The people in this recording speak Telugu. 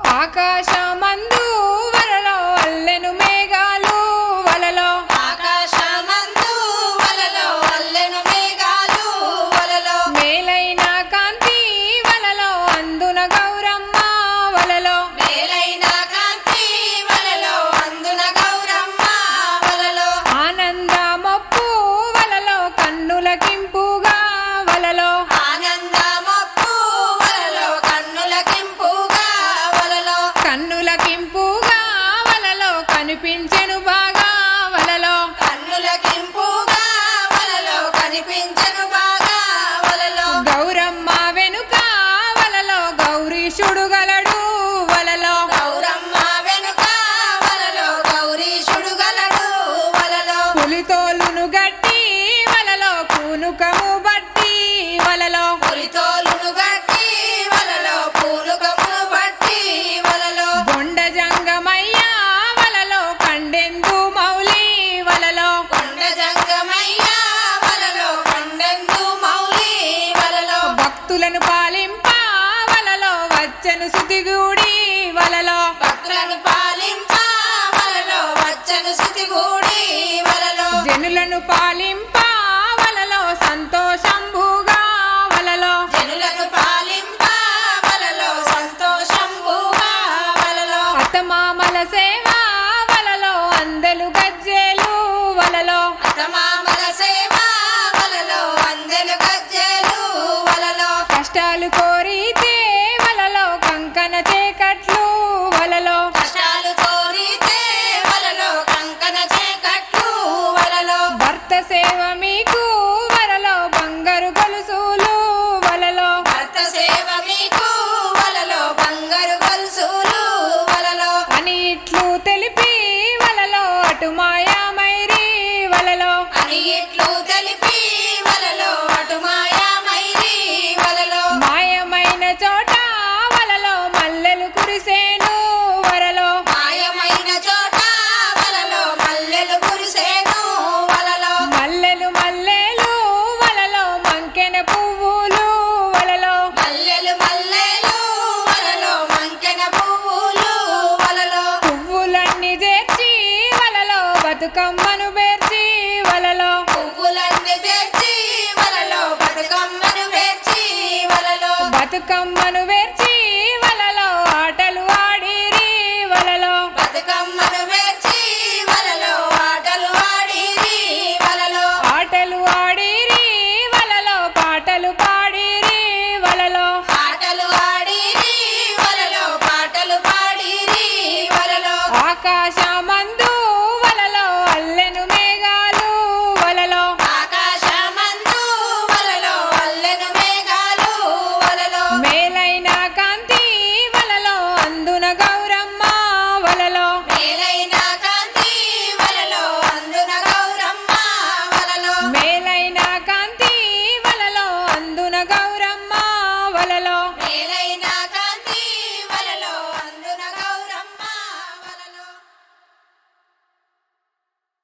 ఆకాశమందు వలలో అల్లెను మేఘాలు వలలో ఆకాశమందు వలలో అల్లెను మేఘాలు వలలో మేలైన కాంతి వలలో అందున గౌరమ్మ వలలో మేలైన కాంతి వలలో అందున గౌరమ్మ వలలో ఆనందమొప్పు వలలో కన్నులకింపుగా వలలో ఆనందమప్పు వలలో కన్నులకింపుగా వలలో కన్నులకింపుగా వలలో కనిపించెను బాగా వలలో కన్నులకింపుగా వలలో కనిపించను బాగా వలలో గౌరమ్మ వెనుక వలలో గౌరీశుడు గలడు వలలో గౌరమ్మ వెనుక వలలో గౌరీశుడు గలడు వలలో పులితోలును గట్టి వలలో పూనుకము బట్టి వలలో పులితోలును గట్టి వలలో పూలుకమును బట్టి వలలో బొండ జంగమయ్య వలలో కండెందు మౌలి వలలో కొండ జంగమయ్య వలలో కొండెందు మౌలి వలలో భక్తులను పాలింప వలలో వచ్చను సుతిగూడి వలలో భక్తులను పాలింప వలలో వచ్చను శృతిగూడి వలలో జనులను పాలింప వలలో సంతోషంభుగా వలలో జనులను పాలింప వలలో సంతోషంబుగా వలలో అతమామల సేవ వలలో అందెలు గజ్జెలు వలలో అతమామల సేవ వలలో అందెలు గజ్జెలు వలలో కష్టాలు కోరితే వలలో కంకణ చేకట్లు వలలో కష్టాలు కోరితే వలలో కంకణ చేకట్లు వలలో భర్త సేవ మీకు వలలో బంగారు గొలుసులు వలలో భర్త సేవ మీకు వలలో బంగారు గొలుసులు వలలో అని ఇట్లు తెలిపి వలలో అటు మాయామైరి వలలో అని ఇట్లు తెలిపి వలలో అటు మాయామైరి వలలో మాయమైన చోట వలలో మల్లెలు కురిసేను వరలో మాయమైన చోట వలలో మల్లెలు కురిసేను వలలో మల్లెలు మల్లెలు వలలో మంకెన పువ్వులు వలలో మల్లెలు మల్లెలు వలలో మంకెన పువ్వులు వలలో పువ్వులన్నీ చేర్చి వలలో బతుకమ్మను పేర్చి వలలో పువ్వులన్నీ తెచ్చి వలలో బతుకమ్మను పేర్చి వలలో బతుకమ్మను పేర్చి